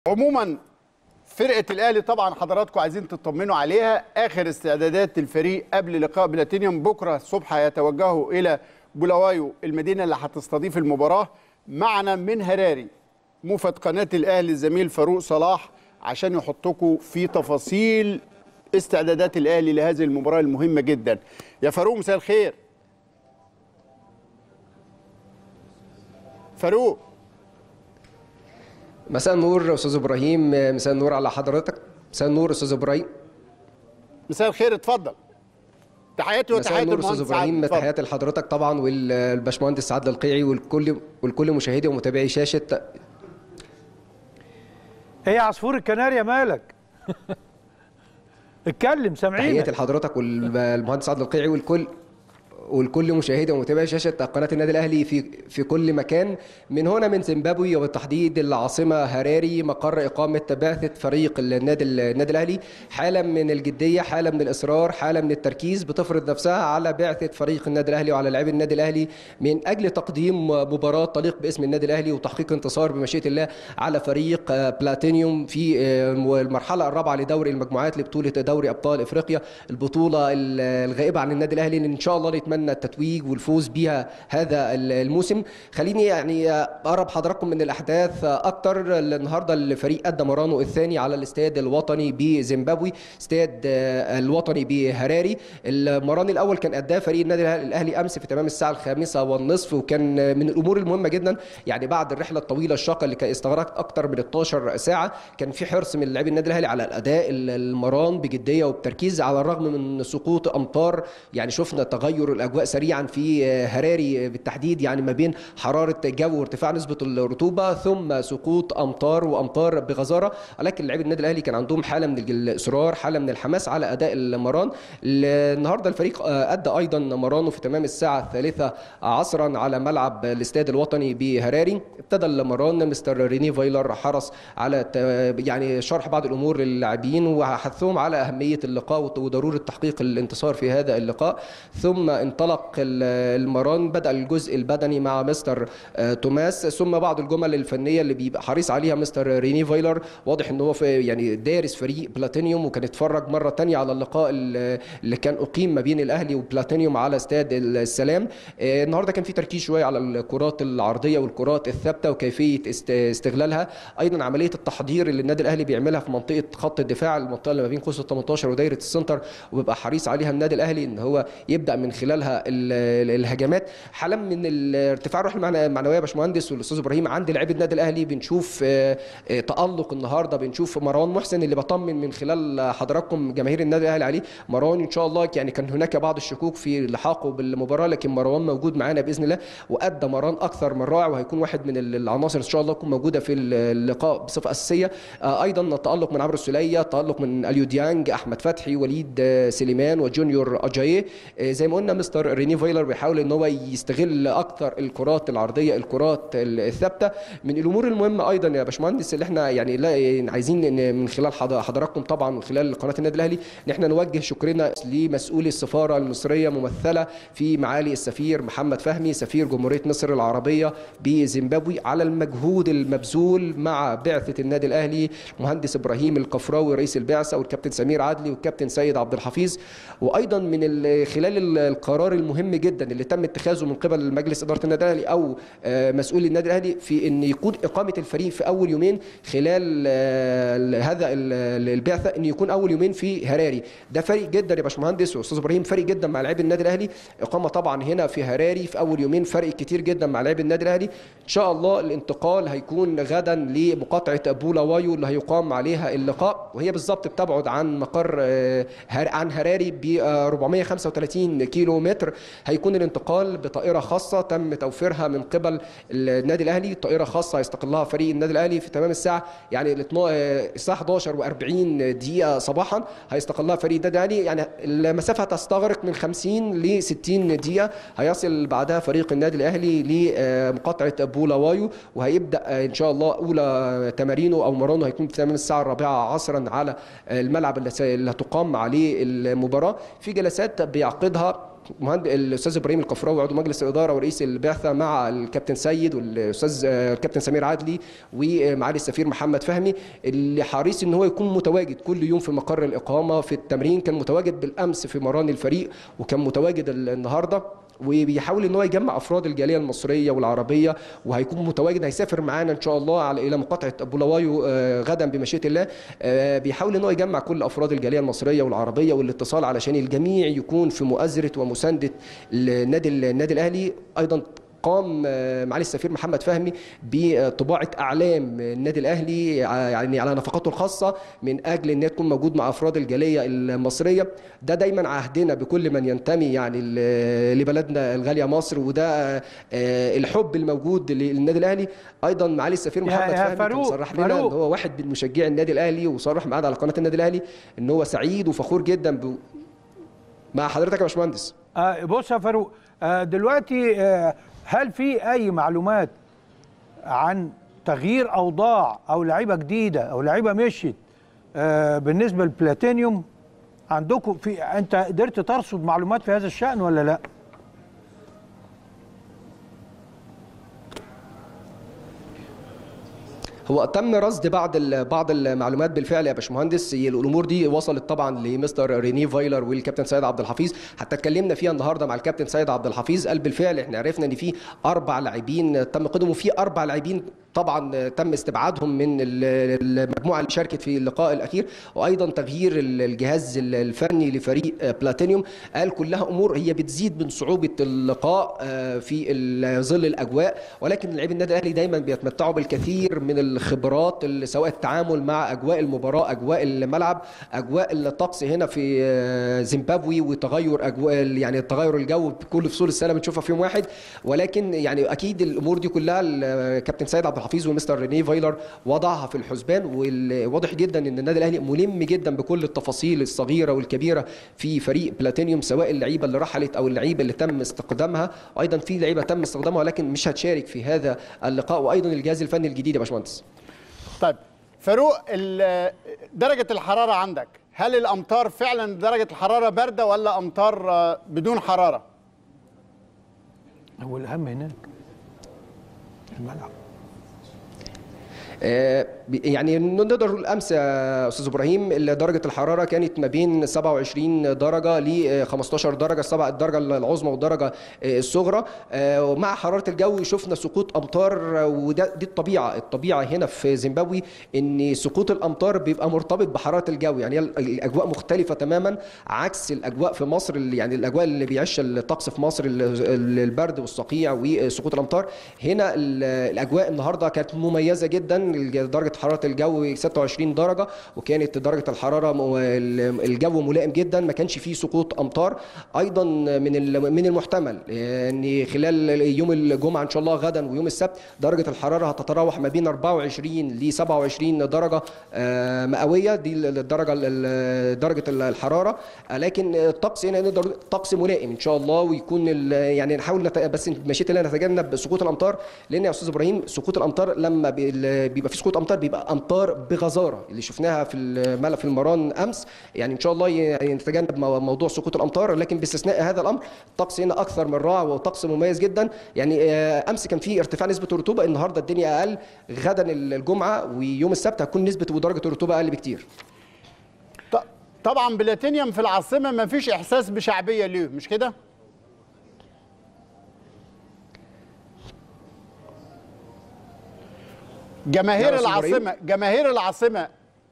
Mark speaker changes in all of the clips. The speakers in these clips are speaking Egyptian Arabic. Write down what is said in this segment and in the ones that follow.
Speaker 1: عموما فرقه الاهلي طبعا حضراتكم عايزين تطمنوا عليها اخر استعدادات الفريق قبل لقاء بلاتينيوم بكره الصبح هيتوجهوا الى بولاوايو المدينه اللي هتستضيف المباراه معنا من هراري موفد قناه الاهلي الزميل فاروق صلاح عشان يحطكم في تفاصيل استعدادات الاهلي لهذه المباراه المهمه جدا يا فاروق مساء الخير فاروق
Speaker 2: مساء النور استاذ ابراهيم مساء النور على حضرتك مساء النور استاذ ابراهيم
Speaker 1: مساء الخير اتفضل تحياتي
Speaker 2: مساء
Speaker 1: وتحيات
Speaker 2: النور استاذ
Speaker 1: المهندس
Speaker 2: ابراهيم
Speaker 1: عادل. اتفضل.
Speaker 2: تحياتي لحضرتك طبعا والباشمهندس سعد القيعي والكل والكل مشاهدي ومتابعي شاشه
Speaker 3: ايه يا عصفور الكناريا مالك اتكلم سامعينك
Speaker 2: تحياتي لحضرتك والمهندس سعد القيعي والكل والكل مشاهدي ومتابعي شاشه قناه النادي الاهلي في في كل مكان من هنا من زيمبابوي وبالتحديد العاصمه هراري مقر اقامه بعثه فريق النادي النادي الاهلي حاله من الجديه حاله من الاصرار حاله من التركيز بتفرض نفسها على بعثه فريق النادي الاهلي وعلى لاعبي النادي الاهلي من اجل تقديم مباراه تليق باسم النادي الاهلي وتحقيق انتصار بمشيئه الله على فريق آه، بلاتينيوم في آه، المرحله الرابعه لدوري المجموعات لبطوله دوري ابطال افريقيا البطوله ال- الغائبه عن النادي الاهلي ان شاء الله نتمنى التتويج والفوز بها هذا ال- الموسم خليني يعني آه، اقرب حضراتكم من الاحداث آه، اكتر النهارده الفريق ادى مرانه الثاني على الاستاد الوطني بزيمبابوي استاد آه، الوطني بهراري المران الاول كان اداه فريق النادي الاهلي امس في تمام الساعه الخامسه والنصف وكان من الامور المهمه جدا يعني بعد الرحله الطويله الشاقه اللي كانت استغرقت اكتر من 12 ساعه كان في حرص من لاعبي النادي الاهلي على الاداء المران بجديه وبتركيز على الرغم من سقوط امطار يعني شفنا تغير الاجواء سريعا في هراري بالتحديد يعني ما بين حراره الجو وارتفاع نسبه الرطوبه ثم سقوط امطار وامطار بغزاره ولكن لاعبي النادي الاهلي كان عندهم حاله من الاصرار حاله من الحماس على اداء المران النهارده الفريق ادى ايضا مرانه في تمام الساعه الثالثه عصرا على ملعب الاستاد الوطني بهراري ابتدى المران مستر ريني فايلر حرص على ت- يعني شرح بعض الامور للاعبين وحثهم على اهميه اللقاء وت- وضروره تحقيق الانتصار في هذا اللقاء ثم انطلق ال- المران بدا الجزء البدني مع مستر آه، توماس ثم بعض الجمل الفنيه اللي بيبقى حريص عليها مستر ريني فايلر واضح ان هو في يعني دارس فريق بلاتينيوم وكان اتفرج مره تانية على اللقاء ال- اللي كان اقيم ما بين الاهلي وبلاتينيوم على استاد السلام آه، النهارده كان في تركيز شويه على الكرات العرضيه والكرات الثابته وكيفيه است- استغلالها ايضا عمليه التحضير اللي النادي الاهلي بيعملها في منطقه خط الدفاع المنطقه اللي ما بين قوس ال 18 ودايره السنتر وبيبقى حريص عليها النادي الاهلي ان هو يبدا من خلالها ال- ال- الهجمات حالا من ال- ارتفاع الروح المعنى- المعنويه يا باشمهندس والاستاذ ابراهيم عند لاعبي النادي الاهلي بنشوف آه، آه، تالق النهارده بنشوف مروان محسن اللي بطمن من خلال حضراتكم جماهير النادي الاهلي عليه مروان ان شاء الله يعني كان هناك بعض الشكوك في لحاقه بالمباراه لكن مروان موجود معانا باذن الله وادى مران اكثر من رائع وهيكون واحد من العناصر ان شاء الله تكون موجوده في اللقاء بصفه اساسيه آه، ايضا تالق من عمرو السوليه تالق من اليو ديانج احمد فتحي وليد آه، سليمان وجونيور اجاييه آه، زي ما قلنا مستر ريني فايلر بيحاول ان هو يستغل اكثر الكرات العرضيه الكرات الثابته من الامور المهمه ايضا يا باشمهندس اللي احنا يعني لا يعني عايزين إن من خلال حض- حضراتكم طبعا من خلال قناه النادي الاهلي ان احنا نوجه شكرنا لمسؤولي السفاره المصريه ممثله في معالي السفير محمد فهمي سفير جمهوريه مصر العربيه بزيمبابوي على المجهود المبذول مع بعثه النادي الاهلي المهندس ابراهيم القفراوي رئيس البعثه والكابتن سمير عدلي والكابتن سيد عبد الحفيظ وايضا من ال- خلال ال- القرار المهم جدا اللي تم اتخاذه من قبل مجلس اداره النادي الاهلي او آه، مسؤولي النادي الاهلي في ان يكون اقامه الفريق في اول يومين خلال آه، ال- هذا ال- البعثه ان يكون اول يومين في هراري ده فرق جدا يا باشمهندس واستاذ ابراهيم فرق جدا مع لاعبي النادي الاهلي اقامه طبعا هنا في هراري في اول يومين فرق كتير جدا مع لاعبي النادي الاهلي ان شاء الله الانتقال هيكون غدا لمقاطعه بولاوايو اللي هيقام عليها اللقاء وهي بالظبط بتبعد عن مقر آه، هر- عن هراري ب 435 كيلو متر هيكون الانتقال بطائره خاصه تم توفيرها من قبل النادي الاهلي طائره خاصه هيستقلها فريق النادي الاهلي في تمام الساعه يعني الاثنا- آه، الساعه 11 و40 دقيقه صباحا هيستقلها فريق النادي الاهلي يعني المسافه تستغرق من 50 ل 60 دقيقه هيصل بعدها فريق النادي الاهلي لمقاطعه بولاوايو وهيبدا آه، ان شاء الله اولى تمارينه او مرانه هيكون في تمام الساعه الرابعه عصرا على الملعب اللي س- اللي هتقام عليه المباراه في جلسات بيعقدها مهند الاستاذ ابراهيم القفراوي عضو مجلس الاداره ورئيس البعثه مع الكابتن سيد والاستاذ آه، الكابتن سمير عدلي ومعالي السفير محمد فهمي اللي حريص ان هو يكون متواجد كل يوم في مقر الاقامه في التمرين كان متواجد بالامس في مران الفريق وكان متواجد ال- النهارده وبيحاول ان هو يجمع افراد الجاليه المصريه والعربيه وهيكون متواجد هيسافر معانا ان شاء الله على الى مقاطعه بولاوايو آه، غدا بمشيئه الله آه، بيحاول ان هو يجمع كل افراد الجاليه المصريه والعربيه والاتصال علشان الجميع يكون في مؤازره ومسانده النادي النادي الاهلي ايضا قام آه، معالي السفير محمد فهمي بطباعه اعلام النادي الاهلي ع- يعني على نفقاته الخاصه من اجل ان هي تكون موجود مع افراد الجاليه المصريه ده دايما عهدنا بكل من ينتمي يعني ل- لبلدنا الغاليه مصر وده آه، الحب الموجود للنادي الاهلي ايضا معالي السفير
Speaker 3: يا-
Speaker 2: محمد
Speaker 3: يا
Speaker 2: فهمي كان
Speaker 3: فاروق،
Speaker 2: صرح لنا ان
Speaker 3: فاروق.
Speaker 2: هو واحد من مشجعي النادي الاهلي وصرح معانا على قناه النادي الاهلي ان هو سعيد وفخور جدا ب... مع حضرتك يا باشمهندس
Speaker 3: آه بص يا فاروق آه دلوقتي آه هل في اي معلومات عن تغيير اوضاع او لعيبه جديده او لعيبه مشيت آه بالنسبه للبلاتينيوم عندكم في انت قدرت ترصد معلومات في هذا الشان ولا لا؟
Speaker 2: هو تم رصد بعض ال- بعض المعلومات بالفعل يا باشمهندس هي الامور دي وصلت طبعا لمستر ريني فايلر والكابتن سيد عبد الحفيظ حتى اتكلمنا فيها النهارده مع الكابتن سيد عبد الحفيظ قال بالفعل احنا عرفنا ان في اربع لاعبين تم قدموا في اربع لاعبين طبعا تم استبعادهم من ال- المجموعه اللي شاركت في اللقاء الاخير وايضا تغيير ال- الجهاز ال- الفني لفريق بلاتينيوم قال كلها امور هي بتزيد من صعوبه اللقاء آه، في ال- ظل الاجواء ولكن لاعبي النادي الاهلي دايما بيتمتعوا بالكثير من الخبرات اللي سواء التعامل مع اجواء المباراه اجواء الملعب اجواء الطقس هنا في آه، زيمبابوي وتغير اجواء يعني تغير الجو بكل فصول السنه بنشوفها في يوم واحد ولكن يعني اكيد الامور دي كلها الكابتن سيد عبد الحفيظ ومستر ريني فايلر وضعها في الحسبان والواضح جدا ان النادي الاهلي ملم جدا بكل التفاصيل الصغيره والكبيره في فريق بلاتينيوم سواء اللعيبه اللي رحلت او اللعيبه اللي تم استخدامها وايضا في لعيبه تم استخدامها ولكن مش هتشارك في هذا اللقاء وايضا الجهاز الفني الجديد يا باشمهندس
Speaker 1: طيب فاروق ال- درجه الحراره عندك هل الامطار فعلا درجه الحراره بارده ولا امطار آه، بدون حراره
Speaker 3: هو الاهم هناك الملعب
Speaker 2: آه، يعني نقدر نقول امس يا استاذ ابراهيم ال- درجه الحراره كانت ما بين 27 درجه ل 15 درجه السبع الدرجه العظمى والدرجه آه، الصغرى آه، ومع حراره الجو شفنا سقوط امطار آه، وده دي الطبيعه الطبيعه هنا في زيمبابوي ان سقوط الامطار بيبقى مرتبط بحراره الجو يعني هي ال- الاجواء مختلفه تماما عكس الاجواء في مصر اللي يعني الاجواء اللي بيعيشها الطقس في مصر ال- ال- البرد والصقيع وسقوط الامطار هنا ال- الاجواء النهارده كانت مميزه جدا درجه حراره الجو 26 درجه وكانت درجه الحراره م- ال- الجو ملائم جدا ما كانش فيه سقوط امطار ايضا من ال- من المحتمل ان خلال يوم الجمعه ان شاء الله غدا ويوم السبت درجه الحراره هتتراوح ما بين 24 ل 27 درجه آه، مئويه دي ال- الدرجه ال- درجه الحراره آه، لكن الطقس هنا نقدر نقول طقس ملائم ان شاء الله ويكون ال- يعني نحاول نت... بس مشيت الله نتجنب سقوط الامطار لان يا استاذ ابراهيم سقوط الامطار لما بي- ال- بيبقى في سقوط امطار بيبقى امطار بغزاره اللي شفناها في الملأ في المران امس يعني ان شاء الله يعني نتجنب مو- موضوع سقوط الامطار لكن باستثناء هذا الامر الطقس هنا اكثر من رائع وطقس مميز جدا يعني آه، امس كان في ارتفاع نسبه الرطوبه النهارده الدنيا اقل غدا الجمعه ويوم السبت هتكون نسبه ودرجه الرطوبه اقل بكتير
Speaker 1: ط- طبعا بلاتينيوم في العاصمه ما فيش احساس بشعبيه ليه مش كده جماهير
Speaker 2: يا أستاذ إبراهيم.
Speaker 1: العاصمه جماهير العاصمه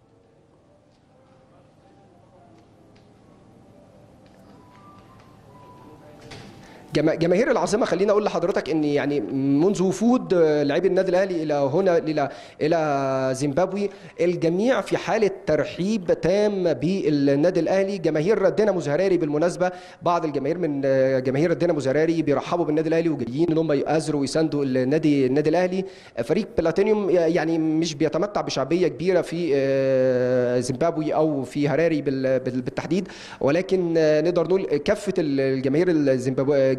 Speaker 2: جما- جماهير العاصمه خليني اقول لحضرتك ان يعني منذ وفود آه، لاعبي النادي الاهلي الى هنا الى الى زيمبابوي الجميع في حاله ترحيب تام بالنادي الاهلي جماهير دينامو زهراري بالمناسبه بعض الجماهير من آه، جماهير دينامو زهراري بيرحبوا بالنادي الاهلي وجايين ان هم يؤازروا ويساندوا النادي النادي الاهلي فريق بلاتينيوم يعني مش بيتمتع بشعبيه كبيره في آه، زيمبابوي او في هراري بال- بال- بالتحديد ولكن آه، نقدر نقول كافه الجماهير الزيمبابوي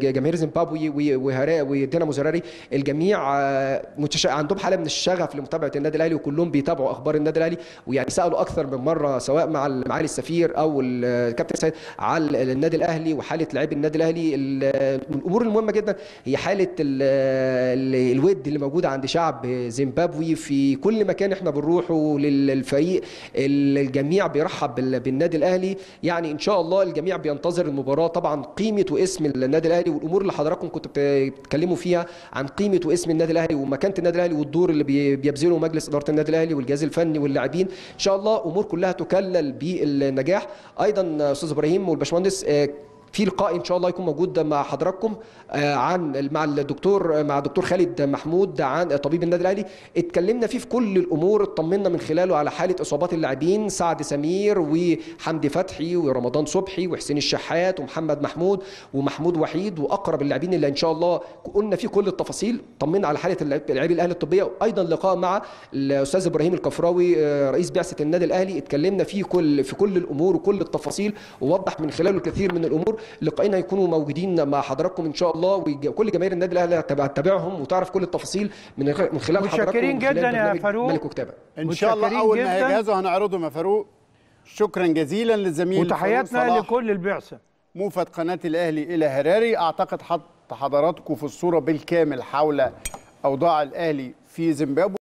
Speaker 2: جماهير زيمبابوي و- وهرا- ودينامو زراري الجميع آه، متش... عندهم حاله من الشغف لمتابعه النادي الاهلي وكلهم بيتابعوا اخبار النادي الاهلي ويعني سالوا اكثر من مره سواء مع معالي السفير او ال- الكابتن سيد على النادي الاهلي وحاله لاعبي النادي الاهلي ال- من الامور المهمه جدا هي حاله ال- ال- الود اللي موجوده عند شعب زيمبابوي في كل مكان احنا بنروحه للفريق الجميع بيرحب بال- بالنادي الاهلي يعني ان شاء الله الجميع بينتظر المباراه طبعا قيمه واسم النادي الاهلي والامور اللي حضراتكم كنتوا بتتكلموا فيها عن قيمه واسم النادي الاهلي ومكانه النادي الاهلي والدور اللي بي- بيبذله مجلس اداره النادي الاهلي والجهاز الفني واللاعبين ان شاء الله امور كلها تكلل بالنجاح ايضا استاذ ابراهيم والباشمهندس آه، في لقاء ان شاء الله يكون موجود مع حضراتكم آه، عن مع الدكتور مع الدكتور خالد محمود عن طبيب النادي الاهلي اتكلمنا فيه في كل الامور اطمنا من خلاله على حاله اصابات اللاعبين سعد سمير وحمدي فتحي ورمضان صبحي وحسين الشحات ومحمد محمود ومحمود وحيد واقرب اللاعبين اللي ان شاء الله قلنا فيه كل التفاصيل طمنا على حاله اللاعب- لاعبي الاهلي الطبيه وايضا لقاء مع الاستاذ ابراهيم الكفراوي آه، رئيس بعثه النادي الاهلي اتكلمنا فيه كل في كل الامور وكل التفاصيل ووضح من خلاله الكثير من الامور لقائنا هيكونوا موجودين مع حضراتكم ان شاء الله وكل جماهير النادي الاهلي هتتابع- تتابعهم وتعرف كل التفاصيل من خ- من خلال حضراتكم
Speaker 3: متشكرين
Speaker 2: ومن خلال
Speaker 3: جداً يا
Speaker 2: برنامج
Speaker 3: فاروق.
Speaker 2: ملك وكتابه
Speaker 1: ان شاء الله
Speaker 3: متشكرين
Speaker 1: اول ما
Speaker 3: جداً.
Speaker 1: هيجهزوا هنعرضهم يا فاروق شكرا جزيلا للزميل فاروق
Speaker 3: وتحياتنا
Speaker 1: صلاح
Speaker 3: لكل البعثه
Speaker 1: موفد قناه الاهلي الى هراري اعتقد حط حضراتكم في الصوره بالكامل حول اوضاع الاهلي في زيمبابوي